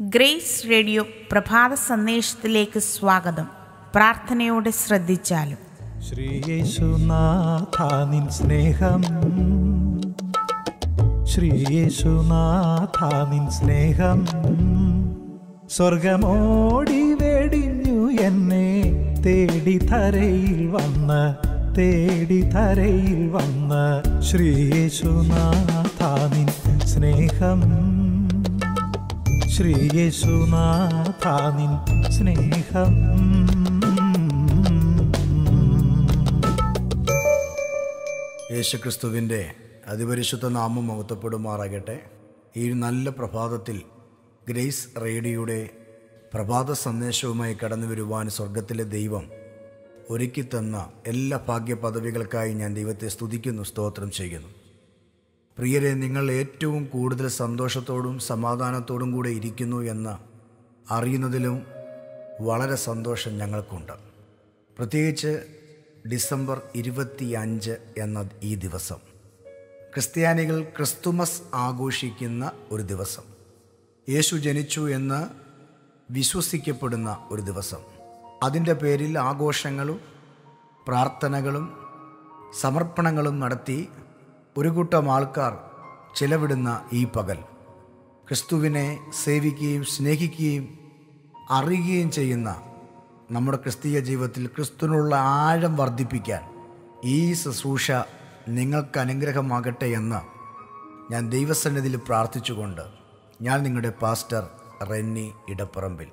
grace radio പ്രഭാത സന്ദേശത്തിലേക്ക് സ്വാഗതം പ്രാർത്ഥനയോടെ ശ്രദ്ധിച്ചാലും ശ്രീയേശുനാഥ നിൻ സ്നേഹം ശ്രീയേശുനാഥ നിൻ സ്നേഹം സ്വർഗമോടി വെടിഞ്ഞു എന്നെ തേടി ധരയിൽ വന്ന് തേടി ധരയിൽ വന്ന് ശ്രീയേശുനാഥ നിൻ സ്നേഹം ശ്രീയേശുനാഥ നിൻ സ്നേഹം യേശുക്രിസ്തുവിൻ്റെ അതിപരിശുദ്ധ നാമം മഹത്വപ്പെടുമാറാകട്ടെ ഈ നല്ല പ്രഭാതത്തിൽ ഗ്രേസ് റേഡിയോയുടെ പ്രഭാത സന്ദേശവുമായി കടന്നു വരുവാൻ സ്വർഗത്തിലെ ദൈവം ഒരുക്കി തന്ന എല്ലാ ഭാഗ്യ പദവികൾക്കായി ഞാൻ ദൈവത്തെ സ്തുതിക്കുന്നു സ്തോത്രം ചെയ്യുന്നു പ്രിയരെ നിങ്ങൾ ഏറ്റവും കൂടുതൽ സന്തോഷത്തോടും സമാധാനത്തോടും കൂടെ ഇരിക്കുന്നു എന്ന് അറിയുന്നതിലും വളരെ സന്തോഷം ഞങ്ങൾക്കുണ്ട് പ്രത്യേകിച്ച് ഡിസംബർ ഇരുപത്തി അഞ്ച് എന്ന ഈ ദിവസം ക്രിസ്ത്യാനികൾ ക്രിസ്തുമസ് ആഘോഷിക്കുന്ന ഒരു ദിവസം യേശു ജനിച്ചു എന്ന് വിശ്വസിക്കപ്പെടുന്ന ഒരു ദിവസം അതിൻ്റെ പേരിൽ ആഘോഷങ്ങളും പ്രാർത്ഥനകളും സമർപ്പണങ്ങളും നടത്തി ഒരു കൂട്ടം ആൾക്കാർ ചിലവിടുന്ന ഈ പകൽ ക്രിസ്തുവിനെ സേവിക്കുകയും സ്നേഹിക്കുകയും അറിയുകയും ചെയ്യുന്ന നമ്മുടെ ക്രിസ്തീയ ജീവിതത്തിൽ ക്രിസ്തുവിനുള്ള ആഴം വർദ്ധിപ്പിക്കാൻ ഈ ശുശ്രൂഷ നിങ്ങൾക്ക് അനുഗ്രഹമാകട്ടെ എന്ന് ഞാൻ ദൈവസന്നിധിയിൽ പ്രാർത്ഥിച്ചുകൊണ്ട് ഞാൻ നിങ്ങളുടെ പാസ്റ്റർ റെന്നി ഇടപ്പറമ്പിൽ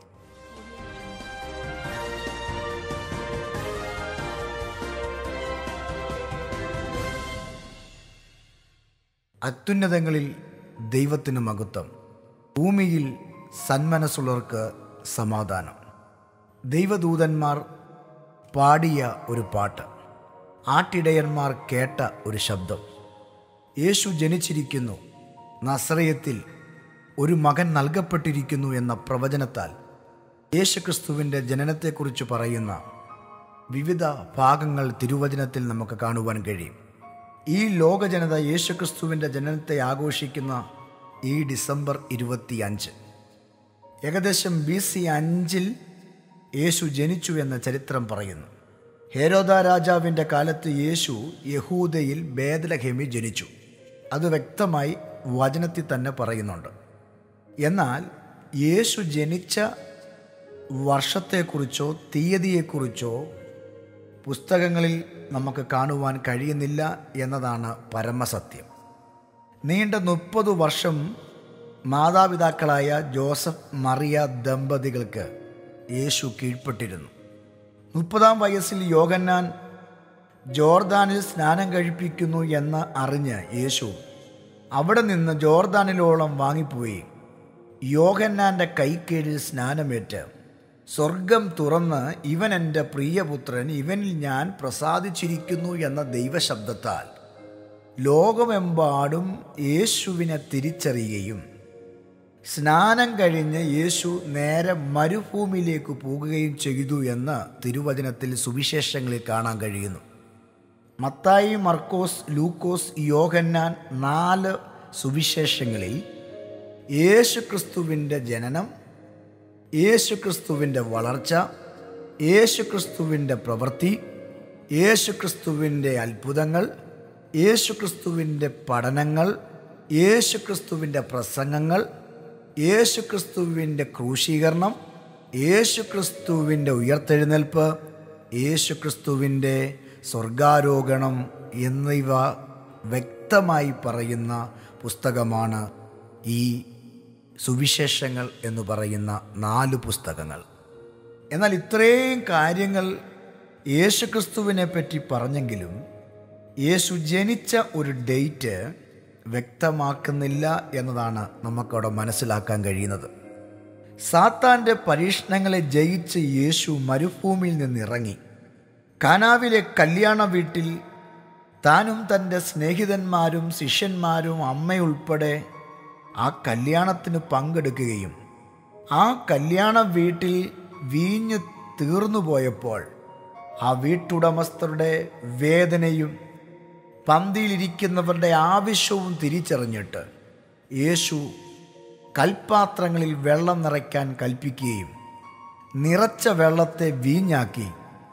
അത്യുന്നതങ്ങളിൽ ദൈവത്തിന് മഹത്വം ഭൂമിയിൽ സന്മനസ്സുള്ളവർക്ക് സമാധാനം ദൈവദൂതന്മാർ പാടിയ ഒരു പാട്ട് ആട്ടിടയന്മാർ കേട്ട ഒരു ശബ്ദം യേശു ജനിച്ചിരിക്കുന്നു നസ്രയത്തിൽ ഒരു മകൻ നൽകപ്പെട്ടിരിക്കുന്നു എന്ന പ്രവചനത്താൽ യേശുക്രിസ്തുവിൻ്റെ ജനനത്തെക്കുറിച്ച് പറയുന്ന വിവിധ ഭാഗങ്ങൾ തിരുവചനത്തിൽ നമുക്ക് കാണുവാൻ കഴിയും ഈ ലോക ജനത യേശുക്രിസ്തുവിൻ്റെ ജനനത്തെ ആഘോഷിക്കുന്ന ഈ ഡിസംബർ ഇരുപത്തി അഞ്ച് ഏകദേശം ബി സി അഞ്ചിൽ യേശു ജനിച്ചു എന്ന ചരിത്രം പറയുന്നു ഹേരോദ രാജാവിൻ്റെ കാലത്ത് യേശു യഹൂദയിൽ ബേദലഹേമി ജനിച്ചു അത് വ്യക്തമായി വചനത്തിൽ തന്നെ പറയുന്നുണ്ട് എന്നാൽ യേശു ജനിച്ച വർഷത്തെക്കുറിച്ചോ തീയതിയെക്കുറിച്ചോ പുസ്തകങ്ങളിൽ നമുക്ക് കാണുവാൻ കഴിയുന്നില്ല എന്നതാണ് പരമസത്യം നീണ്ട മുപ്പത് വർഷം മാതാപിതാക്കളായ ജോസഫ് മറിയ ദമ്പതികൾക്ക് യേശു കീഴ്പ്പെട്ടിരുന്നു മുപ്പതാം വയസ്സിൽ യോഗന്നാൻ ജോർദാനിൽ സ്നാനം കഴിപ്പിക്കുന്നു എന്ന് അറിഞ്ഞ് യേശു അവിടെ നിന്ന് ജോർദാനിലോളം വാങ്ങിപ്പോയി യോഗന്നാൻ്റെ കൈക്കീഴിൽ സ്നാനമേറ്റ് സ്വർഗം തുറന്ന് ഇവൻ എൻ്റെ പ്രിയപുത്രൻ ഇവനിൽ ഞാൻ പ്രസാദിച്ചിരിക്കുന്നു എന്ന ദൈവശബ്ദത്താൽ ലോകമെമ്പാടും യേശുവിനെ തിരിച്ചറിയുകയും സ്നാനം കഴിഞ്ഞ് യേശു നേരെ മരുഭൂമിയിലേക്ക് പോകുകയും ചെയ്തു എന്ന് തിരുവചനത്തിൽ സുവിശേഷങ്ങളിൽ കാണാൻ കഴിയുന്നു മത്തായി മർക്കോസ് ലൂക്കോസ് യോഹന്നാൻ നാല് സുവിശേഷങ്ങളിൽ യേശുക്രിസ്തുവിൻ്റെ ജനനം യേശുക്രിസ്തുവിൻ്റെ വളർച്ച യേശുക്രിസ്തുവിൻ്റെ പ്രവൃത്തി യേശുക്രിസ്തുവിൻ്റെ അത്ഭുതങ്ങൾ യേശുക്രിസ്തുവിൻ്റെ പഠനങ്ങൾ യേശുക്രിസ്തുവിൻ്റെ പ്രസംഗങ്ങൾ യേശുക്രിസ്തുവിൻ്റെ ക്രൂശീകരണം യേശുക്രിസ്തുവിൻ്റെ ഉയർത്തെഴുന്നേൽപ്പ് യേശുക്രിസ്തുവിൻ്റെ സ്വർഗാരോഹണം എന്നിവ വ്യക്തമായി പറയുന്ന പുസ്തകമാണ് ഈ സുവിശേഷങ്ങൾ എന്ന് പറയുന്ന നാല് പുസ്തകങ്ങൾ എന്നാൽ ഇത്രയും കാര്യങ്ങൾ യേശുക്രിസ്തുവിനെ പറ്റി പറഞ്ഞെങ്കിലും യേശു ജനിച്ച ഒരു ഡേറ്റ് വ്യക്തമാക്കുന്നില്ല എന്നതാണ് നമുക്കവിടെ മനസ്സിലാക്കാൻ കഴിയുന്നത് സാത്താൻ്റെ പരീക്ഷണങ്ങളെ ജയിച്ച് യേശു മരുഭൂമിയിൽ നിന്നിറങ്ങി കാനാവിലെ കല്യാണ വീട്ടിൽ താനും തൻ്റെ സ്നേഹിതന്മാരും ശിഷ്യന്മാരും അമ്മയുൾപ്പെടെ ആ കല്യാണത്തിന് പങ്കെടുക്കുകയും ആ കല്യാണ വീട്ടിൽ വീഞ്ഞു തീർന്നു പോയപ്പോൾ ആ വീട്ടുടമസ്ഥരുടെ വേദനയും പന്തിയിലിരിക്കുന്നവരുടെ ആവശ്യവും തിരിച്ചറിഞ്ഞിട്ട് യേശു കൽപ്പാത്രങ്ങളിൽ വെള്ളം നിറയ്ക്കാൻ കൽപ്പിക്കുകയും നിറച്ച വെള്ളത്തെ വീഞ്ഞാക്കി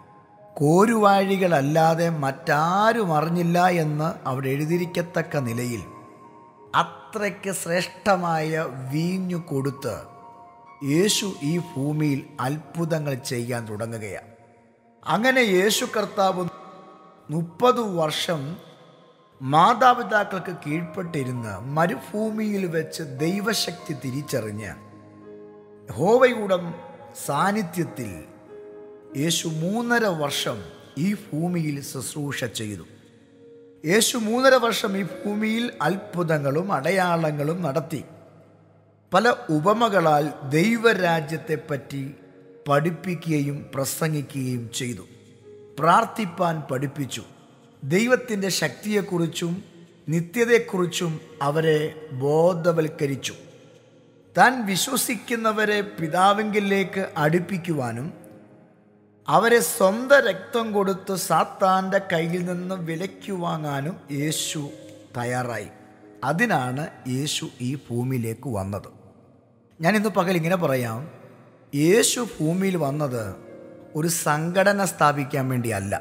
കോരുവാഴികളല്ലാതെ മറ്റാരും അറിഞ്ഞില്ല എന്ന് അവിടെ എഴുതിയിരിക്കത്തക്ക നിലയിൽ അത്രയ്ക്ക് ശ്രേഷ്ഠമായ വീഞ്ഞു കൊടുത്ത് യേശു ഈ ഭൂമിയിൽ അത്ഭുതങ്ങൾ ചെയ്യാൻ തുടങ്ങുകയാണ് അങ്ങനെ യേശു കർത്താവ് മുപ്പത് വർഷം മാതാപിതാക്കൾക്ക് കീഴ്പ്പെട്ടിരുന്ന് മരുഭൂമിയിൽ വെച്ച് ദൈവശക്തി തിരിച്ചറിഞ്ഞ് ഹോവയുടെ സാന്നിധ്യത്തിൽ യേശു മൂന്നര വർഷം ഈ ഭൂമിയിൽ ശുശ്രൂഷ ചെയ്തു യേശു മൂന്നര വർഷം ഈ ഭൂമിയിൽ അത്ഭുതങ്ങളും അടയാളങ്ങളും നടത്തി പല ഉപമകളാൽ ദൈവരാജ്യത്തെപ്പറ്റി പഠിപ്പിക്കുകയും പ്രസംഗിക്കുകയും ചെയ്തു പ്രാർത്ഥിപ്പാൻ പഠിപ്പിച്ചു ദൈവത്തിൻ്റെ ശക്തിയെക്കുറിച്ചും നിത്യതയെക്കുറിച്ചും അവരെ ബോധവൽക്കരിച്ചു താൻ വിശ്വസിക്കുന്നവരെ പിതാവിങ്കിലേക്ക് അടുപ്പിക്കുവാനും അവരെ സ്വന്തം രക്തം കൊടുത്ത് സാത്താൻ്റെ കയ്യിൽ നിന്ന് വിലയ്ക്ക് വാങ്ങാനും യേശു തയ്യാറായി അതിനാണ് യേശു ഈ ഭൂമിയിലേക്ക് വന്നത് ഞാൻ ഇന്ന് പകൽ ഇങ്ങനെ പറയാം യേശു ഭൂമിയിൽ വന്നത് ഒരു സംഘടന സ്ഥാപിക്കാൻ വേണ്ടിയല്ല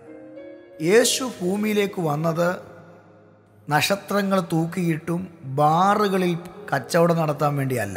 യേശു ഭൂമിയിലേക്ക് വന്നത് നക്ഷത്രങ്ങൾ തൂക്കിയിട്ടും ബാറുകളിൽ കച്ചവടം നടത്താൻ വേണ്ടിയല്ല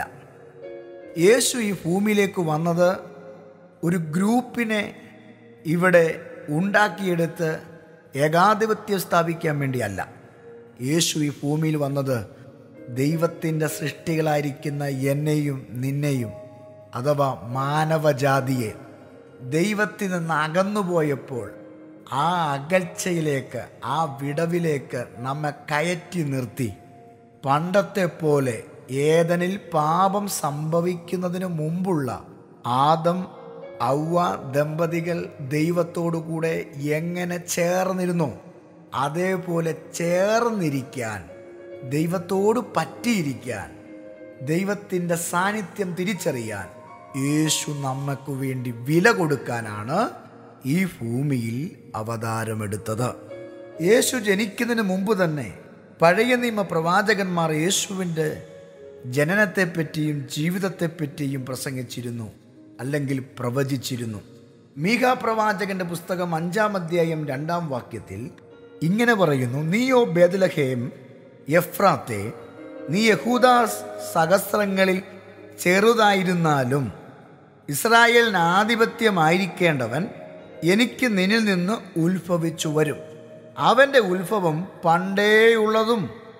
യേശു ഈ ഭൂമിയിലേക്ക് വന്നത് ഒരു ഗ്രൂപ്പിനെ ഇവിടെ ഉണ്ടാക്കിയെടുത്ത് ഏകാധിപത്യം സ്ഥാപിക്കാൻ വേണ്ടിയല്ല യേശു ഈ ഭൂമിയിൽ വന്നത് ദൈവത്തിൻ്റെ സൃഷ്ടികളായിരിക്കുന്ന എന്നെയും നിന്നെയും അഥവാ മാനവജാതിയെ ദൈവത്തിൽ നിന്ന് അകന്നുപോയപ്പോൾ ആ അകൽച്ചയിലേക്ക് ആ വിടവിലേക്ക് നമ്മെ കയറ്റി നിർത്തി പണ്ടത്തെ പോലെ ഏതനിൽ പാപം സംഭവിക്കുന്നതിന് മുമ്പുള്ള ആദം ഔവ ദമ്പതികൾ ദൈവത്തോടു കൂടെ എങ്ങനെ ചേർന്നിരുന്നോ അതേപോലെ ചേർന്നിരിക്കാൻ ദൈവത്തോട് പറ്റിയിരിക്കാൻ ദൈവത്തിൻ്റെ സാന്നിധ്യം തിരിച്ചറിയാൻ യേശു നമ്മൾക്ക് വേണ്ടി വില കൊടുക്കാനാണ് ഈ ഭൂമിയിൽ അവതാരമെടുത്തത് യേശു ജനിക്കുന്നതിന് മുമ്പ് തന്നെ പഴയ നിയമ പ്രവാചകന്മാർ യേശുവിൻ്റെ ജനനത്തെപ്പറ്റിയും ജീവിതത്തെപ്പറ്റിയും പ്രസംഗിച്ചിരുന്നു അല്ലെങ്കിൽ പ്രവചിച്ചിരുന്നു മീക പ്രവാചകന്റെ പുസ്തകം അഞ്ചാം അധ്യായം രണ്ടാം വാക്യത്തിൽ ഇങ്ങനെ പറയുന്നു നീയോ ബേദലഹേം എഫ്രാത്തെ നീ യഹൂദ സഹസ്രങ്ങളിൽ ചെറുതായിരുന്നാലും ഇസ്രായേലിന് ആധിപത്യമായിരിക്കേണ്ടവൻ എനിക്ക് നിന്നിൽ നിന്ന് ഉത്ഭവിച്ചു വരും അവൻ്റെ ഉത്ഭവം പണ്ടേയുള്ളതും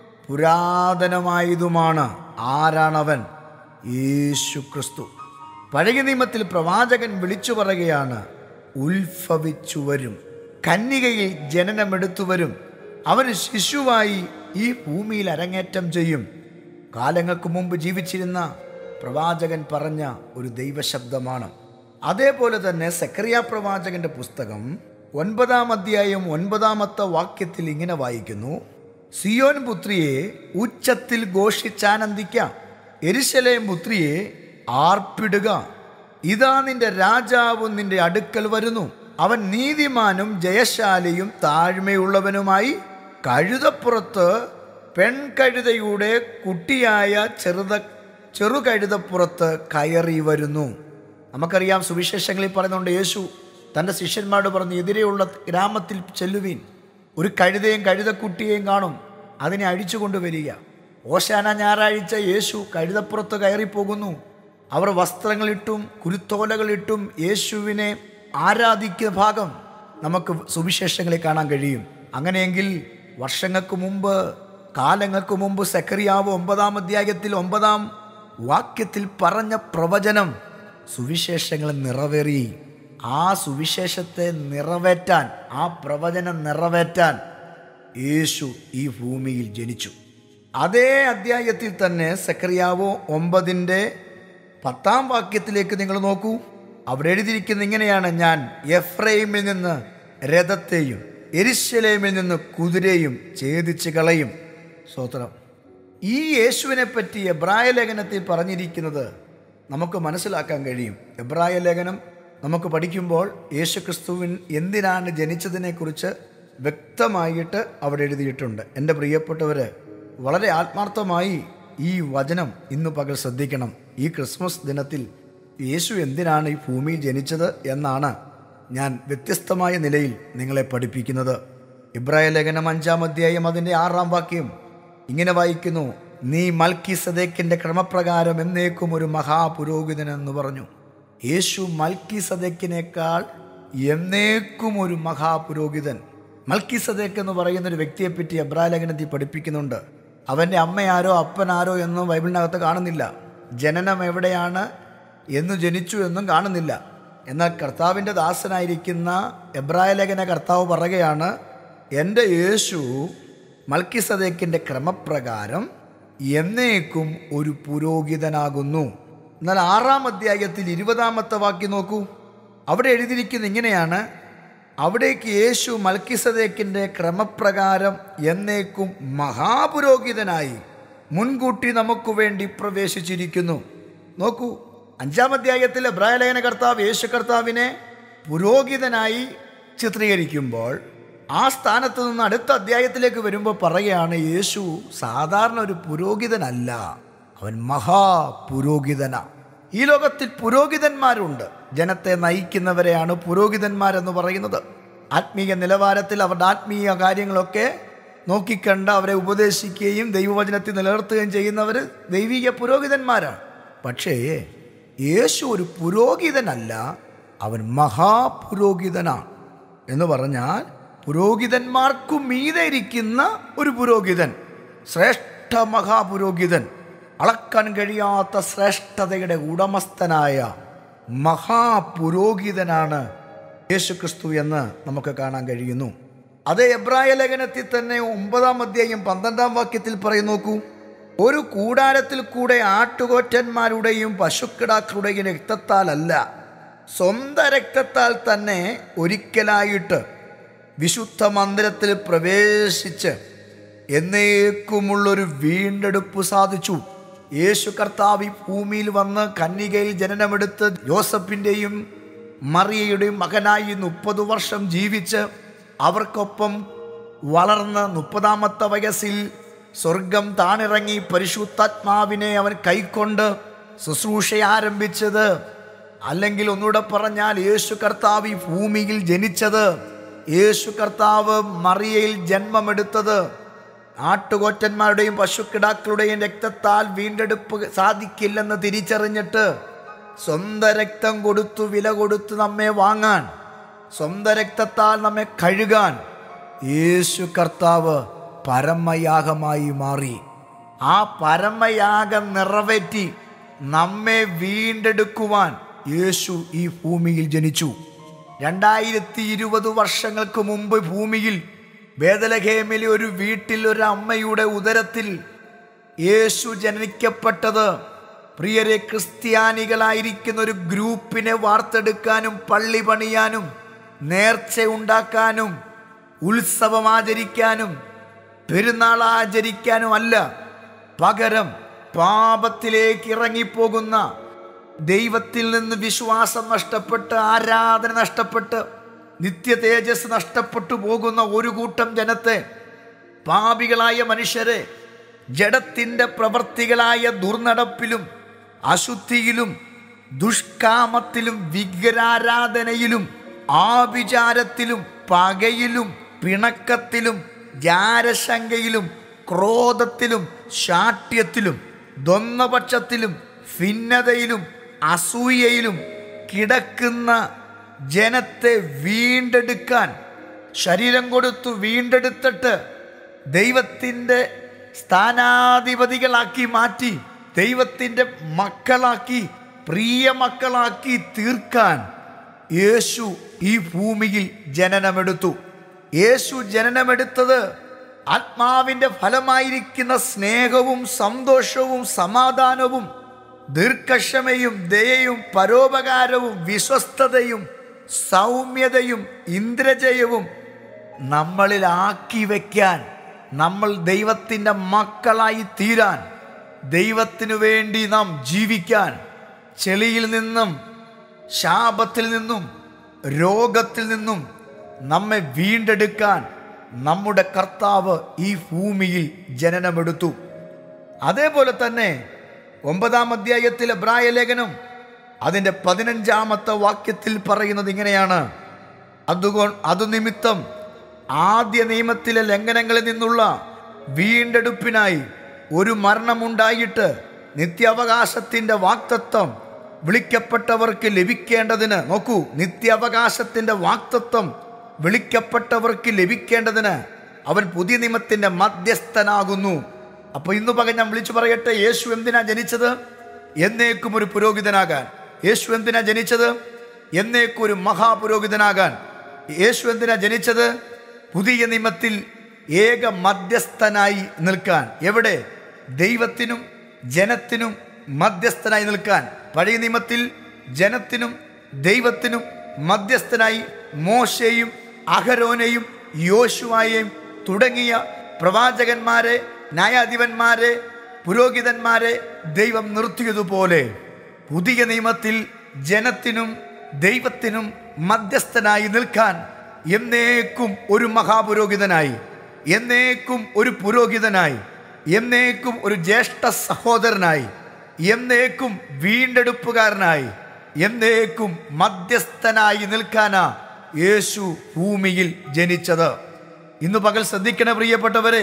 പുരാതനമായതുമാണ് ആരാണവൻ യേശു ക്രിസ്തു പഴയ നിയമത്തിൽ പ്രവാചകൻ വിളിച്ചു പറയുകയാണ് ഉത്ഭവിച്ചു വരും കന്യകയിൽ ജനനമെടുത്തു വരും അവന് ശിശുവായി ഈ ഭൂമിയിൽ അരങ്ങേറ്റം ചെയ്യും കാലങ്ങൾക്ക് മുമ്പ് ജീവിച്ചിരുന്ന പ്രവാചകൻ പറഞ്ഞ ഒരു ദൈവശബ്ദമാണ് അതേപോലെ തന്നെ സക്രിയ പ്രവാചകന്റെ പുസ്തകം ഒൻപതാം അധ്യായം ഒൻപതാമത്തെ വാക്യത്തിൽ ഇങ്ങനെ വായിക്കുന്നു സിയോൻ പുത്രിയെ ഉച്ചത്തിൽ ഘോഷിച്ചാനന്ദിക്കാം എരിശലേം പുത്രിയെ ആർപ്പിടുക ഇതാ നിന്റെ രാജാവ് നിന്റെ അടുക്കൽ വരുന്നു അവൻ നീതിമാനും ജയശാലിയും താഴ്മയുള്ളവനുമായി കഴുതപ്പുറത്ത് പെൺകഴുതയുടെ കുട്ടിയായ ചെറുത ചെറുകഴുതപ്പുറത്ത് കയറി വരുന്നു നമുക്കറിയാം സുവിശേഷങ്ങളിൽ പറയുന്നുണ്ട് യേശു തൻ്റെ ശിഷ്യന്മാരോട് പറഞ്ഞ് എതിരെയുള്ള ഗ്രാമത്തിൽ ചെല്ലുവീൻ ഒരു കഴുതയും കഴുതക്കുട്ടിയെയും കാണും അതിനെ അഴിച്ചു കൊണ്ടുവരിക ഓശാന ഞായറാഴ്ച യേശു കഴുതപ്പുറത്ത് കയറിപ്പോകുന്നു അവർ വസ്ത്രങ്ങളിട്ടും കുരുത്തോലകളിട്ടും യേശുവിനെ ആരാധിക്കുന്ന ഭാഗം നമുക്ക് സുവിശേഷങ്ങളിൽ കാണാൻ കഴിയും അങ്ങനെയെങ്കിൽ വർഷങ്ങൾക്ക് മുമ്പ് കാലങ്ങൾക്ക് മുമ്പ് സക്കറിയാവ് ഒമ്പതാം അധ്യായത്തിൽ ഒമ്പതാം വാക്യത്തിൽ പറഞ്ഞ പ്രവചനം സുവിശേഷങ്ങൾ നിറവേറി ആ സുവിശേഷത്തെ നിറവേറ്റാൻ ആ പ്രവചനം നിറവേറ്റാൻ യേശു ഈ ഭൂമിയിൽ ജനിച്ചു അതേ അധ്യായത്തിൽ തന്നെ സക്രിയാവോ ഒമ്പതിൻ്റെ പത്താം വാക്യത്തിലേക്ക് നിങ്ങൾ നോക്കൂ അവിടെ എഴുതിയിരിക്കുന്ന ഇങ്ങനെയാണ് ഞാൻ എഫ്രൈമിൽ നിന്ന് രഥത്തെയും എരിശലേമിൽ നിന്ന് കുതിരയും ഛേദിച്ച് കളയും സ്തോത്രം ഈ യേശുവിനെ പറ്റി എബ്രായ ലേഖനത്തിൽ പറഞ്ഞിരിക്കുന്നത് നമുക്ക് മനസ്സിലാക്കാൻ കഴിയും എബ്രായ ലേഖനം നമുക്ക് പഠിക്കുമ്പോൾ യേശു ക്രിസ്തുവിൻ എന്തിനാണ് ജനിച്ചതിനെക്കുറിച്ച് വ്യക്തമായിട്ട് അവിടെ എഴുതിയിട്ടുണ്ട് എൻ്റെ പ്രിയപ്പെട്ടവർ വളരെ ആത്മാർത്ഥമായി ഈ വചനം ഇന്ന് പകൽ ശ്രദ്ധിക്കണം ഈ ക്രിസ്മസ് ദിനത്തിൽ യേശു എന്തിനാണ് ഈ ഭൂമിയിൽ ജനിച്ചത് എന്നാണ് ഞാൻ വ്യത്യസ്തമായ നിലയിൽ നിങ്ങളെ പഠിപ്പിക്കുന്നത് ഇബ്രാഹിം ലേഖനം അഞ്ചാം അധ്യായം അതിൻ്റെ ആറാം വാക്യം ഇങ്ങനെ വായിക്കുന്നു നീ മൽക്കി സദേക്കിൻ്റെ ക്രമപ്രകാരം എന്നേക്കും ഒരു മഹാപുരോഹിതനെന്ന് പറഞ്ഞു യേശു മൽക്കി സദേക്കിനേക്കാൾ എന്നേക്കും ഒരു മഹാപുരോഹിതൻ മൽക്കി സദേക്ക് എന്ന് പറയുന്ന ഒരു വ്യക്തിയെപ്പറ്റി എബ്രാഹിം ലേഖനത്തിൽ പഠിപ്പിക്കുന്നുണ്ട് അവൻ്റെ അമ്മയാരോ അപ്പനാരോ എന്നും ബൈബിളിനകത്ത് കാണുന്നില്ല ജനനം എവിടെയാണ് എന്ന് ജനിച്ചു എന്നും കാണുന്നില്ല എന്നാൽ കർത്താവിൻ്റെ ദാസനായിരിക്കുന്ന എബ്രായ ലേഖന കർത്താവ് പറയുകയാണ് എൻ്റെ യേശു മൽക്കിസദേക്കിൻ്റെ ക്രമപ്രകാരം എന്നേക്കും ഒരു പുരോഹിതനാകുന്നു എന്നാൽ ആറാം അധ്യായത്തിൽ ഇരുപതാമത്തെ വാക്യം നോക്കൂ അവിടെ എഴുതിയിരിക്കുന്ന ഇങ്ങനെയാണ് അവിടേക്ക് യേശു മൽക്കിസദേക്കിൻ്റെ ക്രമപ്രകാരം എന്നേക്കും മഹാപുരോഹിതനായി മുൻകൂട്ടി നമുക്ക് വേണ്ടി പ്രവേശിച്ചിരിക്കുന്നു നോക്കൂ അഞ്ചാം അധ്യായത്തിൽ എബ്രായലേഖന കർത്താവ് യേശു കർത്താവിനെ പുരോഹിതനായി ചിത്രീകരിക്കുമ്പോൾ ആ സ്ഥാനത്ത് നിന്ന് അടുത്ത അധ്യായത്തിലേക്ക് വരുമ്പോൾ പറയുകയാണ് യേശു സാധാരണ ഒരു പുരോഹിതനല്ല അവൻ മഹാപുരോഹിതന ഈ ലോകത്തിൽ പുരോഹിതന്മാരുണ്ട് ജനത്തെ നയിക്കുന്നവരെയാണ് പുരോഹിതന്മാരെന്ന് പറയുന്നത് ആത്മീയ നിലവാരത്തിൽ അവരുടെ ആത്മീയ കാര്യങ്ങളൊക്കെ നോക്കിക്കണ്ട് അവരെ ഉപദേശിക്കുകയും ദൈവവചനത്തിൽ നിലനിർത്തുകയും ചെയ്യുന്നവർ ദൈവിക പുരോഹിതന്മാരാണ് പക്ഷേ യേശു ഒരു പുരോഹിതനല്ല അവൻ മഹാപുരോഹിതനാണ് എന്ന് പറഞ്ഞാൽ പുരോഹിതന്മാർക്കു മീതെ ഇരിക്കുന്ന ഒരു പുരോഹിതൻ ശ്രേഷ്ഠ മഹാപുരോഹിതൻ അളക്കാൻ കഴിയാത്ത ശ്രേഷ്ഠതയുടെ ഉടമസ്ഥനായ മഹാപുരോഹിതനാണ് യേശുക്രിസ്തു എന്ന് നമുക്ക് കാണാൻ കഴിയുന്നു അതേ എബ്രായ ലേഖനത്തിൽ തന്നെ ഒമ്പതാം അധ്യായം പന്ത്രണ്ടാം വാക്യത്തിൽ പറയും നോക്കൂ ഒരു കൂടാരത്തിൽ കൂടെ ആട്ടുകൊറ്റന്മാരുടെയും പശുക്കിടാക്കളുടെയും രക്തത്താലല്ല സ്വന്തം രക്തത്താൽ തന്നെ ഒരിക്കലായിട്ട് വിശുദ്ധ മന്ദിരത്തിൽ പ്രവേശിച്ച് എന്നേക്കുമുള്ളൊരു വീണ്ടെടുപ്പ് സാധിച്ചു യേശു കർത്താവ് ഈ ഭൂമിയിൽ വന്ന് കന്യകയിൽ ജനനമെടുത്ത് ജോസഫിൻ്റെയും മറിയയുടെയും മകനായി മുപ്പത് വർഷം ജീവിച്ച് അവർക്കൊപ്പം വളർന്ന് മുപ്പതാമത്തെ വയസ്സിൽ സ്വർഗം താണിറങ്ങി പരിശുദ്ധാത്മാവിനെ അവൻ കൈക്കൊണ്ട് ശുശ്രൂഷ ആരംഭിച്ചത് അല്ലെങ്കിൽ ഒന്നുകൂടെ പറഞ്ഞാൽ യേശു കർത്താവ് ഈ ഭൂമിയിൽ ജനിച്ചത് യേശു കർത്താവ് മറിയയിൽ ജന്മമെടുത്തത് ആട്ടുകൊറ്റന്മാരുടെയും പശുക്കിടാക്കളുടെയും രക്തത്താൽ വീണ്ടെടുപ്പ് സാധിക്കില്ലെന്ന് തിരിച്ചറിഞ്ഞിട്ട് സ്വന്തം രക്തം കൊടുത്തു വില കൊടുത്ത് നമ്മെ വാങ്ങാൻ സ്വന്തം രക്തത്താൽ നമ്മെ കഴുകാൻ യേശു കർത്താവ് പരമയാഗമായി മാറി ആ പരമയാഗം നിറവേറ്റി നമ്മെ വീണ്ടെടുക്കുവാൻ യേശു ഈ ഭൂമിയിൽ ജനിച്ചു രണ്ടായിരത്തി ഇരുപത് വർഷങ്ങൾക്ക് മുമ്പ് ഭൂമിയിൽ വേദലഹേമിലെ ഒരു വീട്ടിൽ ഒരു അമ്മയുടെ ഉദരത്തിൽ യേശു ജനിക്കപ്പെട്ടത് പ്രിയരെ ക്രിസ്ത്യാനികളായിരിക്കുന്ന ഒരു ഗ്രൂപ്പിനെ വാർത്തെടുക്കാനും പള്ളി പണിയാനും നേർച്ച ഉണ്ടാക്കാനും ഉത്സവം ആചരിക്കാനും പെരുന്നാൾ ആചരിക്കാനും അല്ല പകരം പാപത്തിലേക്ക് ഇറങ്ങിപ്പോകുന്ന ദൈവത്തിൽ നിന്ന് വിശ്വാസം നഷ്ടപ്പെട്ട് ആരാധന നഷ്ടപ്പെട്ട് നിത്യ തേജസ് നഷ്ടപ്പെട്ടു പോകുന്ന ഒരു കൂട്ടം ജനത്തെ പാപികളായ മനുഷ്യരെ ജഡത്തിൻ്റെ പ്രവൃത്തികളായ ദുർനടപ്പിലും അശുദ്ധിയിലും ദുഷ്കാമത്തിലും വിഗ്രഹാരാധനയിലും ആഭിചാരത്തിലും പകയിലും പിണക്കത്തിലും ജാരശങ്കയിലും ക്രോധത്തിലും ശാഠ്യത്തിലും ദ്വന്ദ്പക്ഷത്തിലും ഭിന്നതയിലും അസൂയയിലും കിടക്കുന്ന ജനത്തെ വീണ്ടെടുക്കാൻ ശരീരം കൊടുത്തു വീണ്ടെടുത്തിട്ട് ദൈവത്തിൻ്റെ സ്ഥാനാധിപതികളാക്കി മാറ്റി ദൈവത്തിൻ്റെ മക്കളാക്കി പ്രിയ മക്കളാക്കി തീർക്കാൻ യേശു ഈ ഭൂമിയിൽ ജനനമെടുത്തു യേശു ജനനമെടുത്തത് ആത്മാവിൻ്റെ ഫലമായിരിക്കുന്ന സ്നേഹവും സന്തോഷവും സമാധാനവും ദീർഘക്ഷമയും ദയയും പരോപകാരവും വിശ്വസ്തതയും സൗമ്യതയും ഇന്ദ്രജയവും നമ്മളിൽ ആക്കി വയ്ക്കാൻ നമ്മൾ ദൈവത്തിൻ്റെ മക്കളായി തീരാൻ ദൈവത്തിനു വേണ്ടി നാം ജീവിക്കാൻ ചെളിയിൽ നിന്നും ശാപത്തിൽ നിന്നും രോഗത്തിൽ നിന്നും നമ്മെ വീണ്ടെടുക്കാൻ നമ്മുടെ കർത്താവ് ഈ ഭൂമിയിൽ ജനനമെടുത്തു അതേപോലെ തന്നെ ഒമ്പതാം അധ്യായത്തിൽ എബ്രായ ലേഖനം അതിൻ്റെ പതിനഞ്ചാമത്തെ വാക്യത്തിൽ പറയുന്നത് ഇങ്ങനെയാണ് അതുകൊ അതു നിമിത്തം ആദ്യ നിയമത്തിലെ ലംഘനങ്ങളിൽ നിന്നുള്ള വീണ്ടെടുപ്പിനായി ഒരു മരണമുണ്ടായിട്ട് നിത്യാവകാശത്തിൻ്റെ വാക്തത്വം വിളിക്കപ്പെട്ടവർക്ക് ലഭിക്കേണ്ടതിന് നോക്കൂ നിത്യാവകാശത്തിൻ്റെ വാക്തത്വം വിളിക്കപ്പെട്ടവർക്ക് ലഭിക്കേണ്ടതിന് അവൻ പുതിയ നിയമത്തിൻ്റെ മധ്യസ്ഥനാകുന്നു അപ്പോൾ ഇന്ന് പകൽ ഞാൻ വിളിച്ചു പറയട്ടെ യേശു എന്തിനാ ജനിച്ചത് എന്നേക്കും ഒരു പുരോഹിതനാകാൻ യേശു എന്തിനാ ജനിച്ചത് എന്നേക്കും ഒരു മഹാപുരോഹിതനാകാൻ യേശു എന്തിനാ ജനിച്ചത് പുതിയ നിയമത്തിൽ ഏക മധ്യസ്ഥനായി നിൽക്കാൻ എവിടെ ദൈവത്തിനും ജനത്തിനും മധ്യസ്ഥനായി നിൽക്കാൻ പഴയ നിയമത്തിൽ ജനത്തിനും ദൈവത്തിനും മധ്യസ്ഥനായി മോശയും അഹരോനെയും യോശുവായെയും തുടങ്ങിയ പ്രവാചകന്മാരെ ന്യായാധിപന്മാരെ പുരോഹിതന്മാരെ ദൈവം നിർത്തിയതുപോലെ പുതിയ നിയമത്തിൽ ജനത്തിനും ദൈവത്തിനും മധ്യസ്ഥനായി നിൽക്കാൻ എന്നേക്കും ഒരു മഹാപുരോഹിതനായി എന്നേക്കും ഒരു പുരോഹിതനായി എന്നേക്കും ഒരു ജ്യേഷ്ഠ സഹോദരനായി എന്നേക്കും വീണ്ടെടുപ്പുകാരനായി എന്നേക്കും മധ്യസ്ഥനായി നിൽക്കാനാ യേശു ഭൂമിയിൽ ജനിച്ചത് ഇന്ന് പകൽ ശ്രദ്ധിക്കണ പ്രിയപ്പെട്ടവരെ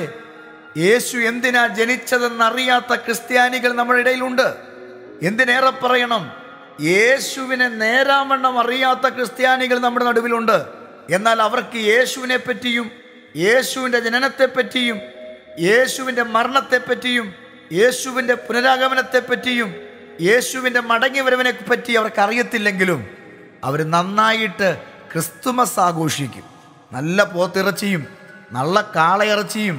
യേശു എന്തിനാ ജനിച്ചതെന്നറിയാത്ത ക്രിസ്ത്യാനികൾ നമ്മുടെ ഇടയിലുണ്ട് എന്തിനേറെ പറയണം യേശുവിനെ നേരാവണ്ണം അറിയാത്ത ക്രിസ്ത്യാനികൾ നമ്മുടെ നടുവിലുണ്ട് എന്നാൽ അവർക്ക് യേശുവിനെ പറ്റിയും യേശുവിൻ്റെ ജനനത്തെപ്പറ്റിയും യേശുവിൻ്റെ മരണത്തെപ്പറ്റിയും യേശുവിൻ്റെ പുനരാഗമനത്തെപ്പറ്റിയും യേശുവിൻ്റെ മടങ്ങിവരവിനെ പറ്റി അവർക്ക് അറിയത്തില്ലെങ്കിലും അവർ നന്നായിട്ട് ക്രിസ്തുമസ് ആഘോഷിക്കും നല്ല പോത്തിറച്ചിയും നല്ല കാളയിറച്ചിയും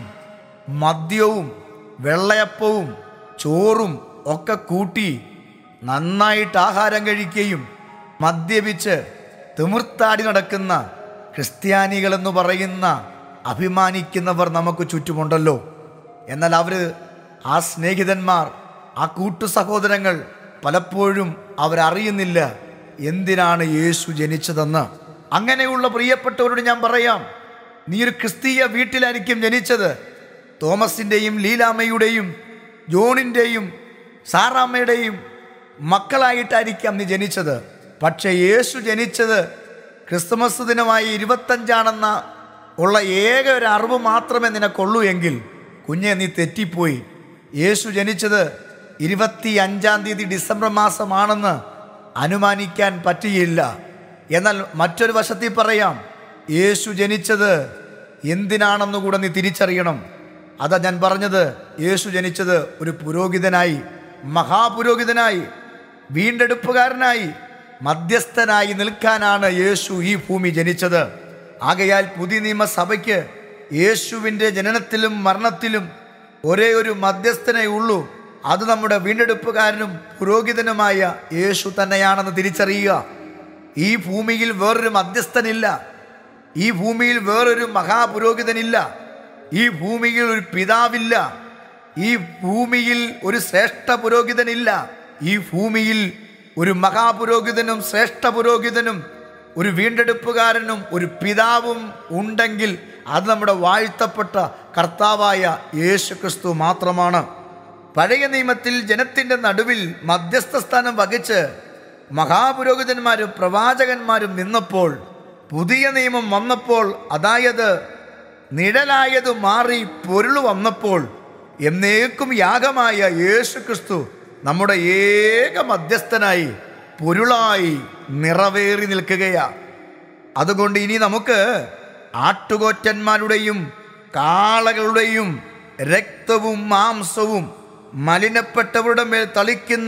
മദ്യവും വെള്ളയപ്പവും ചോറും ഒക്കെ കൂട്ടി നന്നായിട്ട് ആഹാരം കഴിക്കുകയും മദ്യപിച്ച് തിമിർത്താടി നടക്കുന്ന ക്രിസ്ത്യാനികളെന്ന് പറയുന്ന അഭിമാനിക്കുന്നവർ നമുക്ക് ചുറ്റുമുണ്ടല്ലോ എന്നാൽ അവർ ആ സ്നേഹിതന്മാർ ആ കൂട്ടു സഹോദരങ്ങൾ പലപ്പോഴും അവരറിയുന്നില്ല എന്തിനാണ് യേശു ജനിച്ചതെന്ന് അങ്ങനെയുള്ള പ്രിയപ്പെട്ടവരോട് ഞാൻ പറയാം നീ ഒരു ക്രിസ്തീയ വീട്ടിലായിരിക്കും ജനിച്ചത് തോമസിൻ്റെയും ലീലാമ്മയുടെയും ജോണിൻ്റെയും സാറാമ്മയുടെയും മക്കളായിട്ടായിരിക്കാം നീ ജനിച്ചത് പക്ഷേ യേശു ജനിച്ചത് ക്രിസ്തുമസ് ദിനമായി ഇരുപത്തഞ്ചാണെന്ന ഉള്ള ഏക ഒരു അറിവ് മാത്രമേ നിനക്കുള്ളൂ എങ്കിൽ കുഞ്ഞെ നീ തെറ്റിപ്പോയി യേശു ജനിച്ചത് ഇരുപത്തി അഞ്ചാം തീയതി ഡിസംബർ മാസമാണെന്ന് അനുമാനിക്കാൻ പറ്റിയില്ല എന്നാൽ മറ്റൊരു വശത്തിൽ പറയാം യേശു ജനിച്ചത് എന്തിനാണെന്ന് കൂടെ നീ തിരിച്ചറിയണം അതാ ഞാൻ പറഞ്ഞത് യേശു ജനിച്ചത് ഒരു പുരോഹിതനായി മഹാപുരോഹിതനായി വീണ്ടെടുപ്പുകാരനായി മധ്യസ്ഥനായി നിൽക്കാനാണ് യേശു ഈ ഭൂമി ജനിച്ചത് ആകയാൽ പുതിയ നിയമസഭയ്ക്ക് യേശുവിൻ്റെ ജനനത്തിലും മരണത്തിലും ഒരേ ഒരു മധ്യസ്ഥനേ ഉള്ളൂ അത് നമ്മുടെ വീണ്ടെടുപ്പുകാരനും പുരോഹിതനുമായ യേശു തന്നെയാണെന്ന് തിരിച്ചറിയുക ഈ ഭൂമിയിൽ വേറൊരു മധ്യസ്ഥനില്ല ഈ ഭൂമിയിൽ വേറൊരു മഹാപുരോഹിതനില്ല ഈ ഭൂമിയിൽ ഒരു പിതാവില്ല ഈ ഭൂമിയിൽ ഒരു ശ്രേഷ്ഠ പുരോഹിതനില്ല ഈ ഭൂമിയിൽ ഒരു മഹാപുരോഹിതനും ശ്രേഷ്ഠ പുരോഹിതനും ഒരു വീണ്ടെടുപ്പുകാരനും ഒരു പിതാവും ഉണ്ടെങ്കിൽ അത് നമ്മുടെ വാഴ്ത്തപ്പെട്ട കർത്താവായ യേശു ക്രിസ്തു മാത്രമാണ് പഴയ നിയമത്തിൽ ജനത്തിൻ്റെ നടുവിൽ മധ്യസ്ഥ സ്ഥാനം വഹിച്ച് മഹാപുരോഹിതന്മാരും പ്രവാചകന്മാരും നിന്നപ്പോൾ പുതിയ നിയമം വന്നപ്പോൾ അതായത് നിഴലായത് മാറി പൊരുൾ വന്നപ്പോൾ എന്നേക്കും യാഗമായ യേശു ക്രിസ്തു നമ്മുടെ ഏക മധ്യസ്ഥനായി പൊരുളായി നിറവേറി നിൽക്കുകയാ അതുകൊണ്ട് ഇനി നമുക്ക് ആട്ടുകൊറ്റന്മാരുടെയും കാളകളുടെയും രക്തവും മാംസവും മലിനപ്പെട്ടവരുടെ മേൽ തളിക്കുന്ന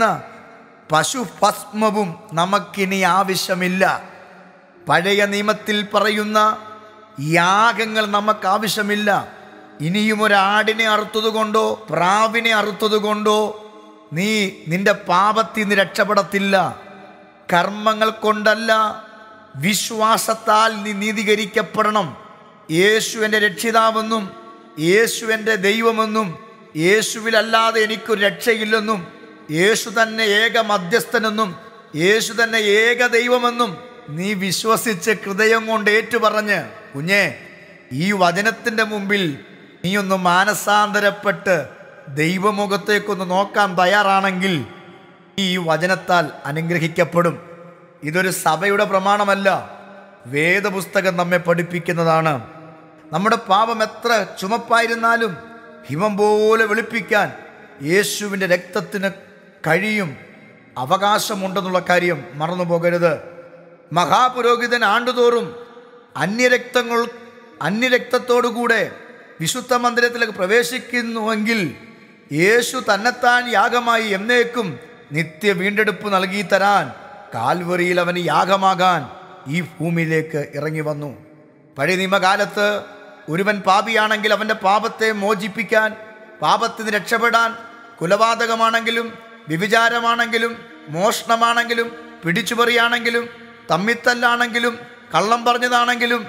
പശുഭസ്മവും നമുക്കിനി ആവശ്യമില്ല പഴയ നിയമത്തിൽ പറയുന്ന യാഗങ്ങൾ നമുക്ക് ആവശ്യമില്ല ഇനിയും ഒരാടിനെ അറുത്തതുകൊണ്ടോ പ്രാവിനെ അറുത്തതുകൊണ്ടോ നീ നിന്റെ പാപത്തിൽ നിന്ന് രക്ഷപ്പെടത്തില്ല കർമ്മങ്ങൾ കൊണ്ടല്ല വിശ്വാസത്താൽ നീ നീതീകരിക്കപ്പെടണം യേശു എൻ്റെ രക്ഷിതാവെന്നും യേശു എൻ്റെ ദൈവമെന്നും യേശുവിലല്ലാതെ എനിക്കൊരു രക്ഷയില്ലെന്നും യേശു തന്നെ ഏക മധ്യസ്ഥനെന്നും യേശു തന്നെ ഏക ദൈവമെന്നും നീ വിശ്വസിച്ച് ഹൃദയം കൊണ്ട് ഏറ്റുപറഞ്ഞ് കുഞ്ഞെ ഈ വചനത്തിൻ്റെ മുമ്പിൽ നീ ഒന്ന് മാനസാന്തരപ്പെട്ട് ദൈവമുഖത്തേക്കൊന്ന് നോക്കാൻ തയ്യാറാണെങ്കിൽ ഈ വചനത്താൽ അനുഗ്രഹിക്കപ്പെടും ഇതൊരു സഭയുടെ പ്രമാണമല്ല വേദപുസ്തകം നമ്മെ പഠിപ്പിക്കുന്നതാണ് നമ്മുടെ പാപം എത്ര ചുമപ്പായിരുന്നാലും ഹിമം പോലെ വെളുപ്പിക്കാൻ യേശുവിൻ്റെ രക്തത്തിന് കഴിയും അവകാശമുണ്ടെന്നുള്ള കാര്യം മറന്നു പോകരുത് മഹാപുരോഹിതൻ ആണ്ടുതോറും അന്യരക്തങ്ങൾ അന്യരക്തത്തോടുകൂടെ വിശുദ്ധ മന്ദിരത്തിലേക്ക് പ്രവേശിക്കുന്നുവെങ്കിൽ യേശു തന്നെത്താൻ യാഗമായി എന്നേക്കും നിത്യ വീണ്ടെടുപ്പ് നൽകി തരാൻ കാൽവറിയിൽ അവന് യാഗമാകാൻ ഈ ഭൂമിയിലേക്ക് ഇറങ്ങി വന്നു പഴയ നിയമകാലത്ത് ഒരുവൻ പാപിയാണെങ്കിൽ അവൻ്റെ പാപത്തെ മോചിപ്പിക്കാൻ പാപത്തിന് രക്ഷപ്പെടാൻ കുലപാതകമാണെങ്കിലും വ്യഭിചാരമാണെങ്കിലും മോഷണമാണെങ്കിലും പിടിച്ചുപറിയാണെങ്കിലും തമ്മിത്തല്ലാണെങ്കിലും കള്ളം പറഞ്ഞതാണെങ്കിലും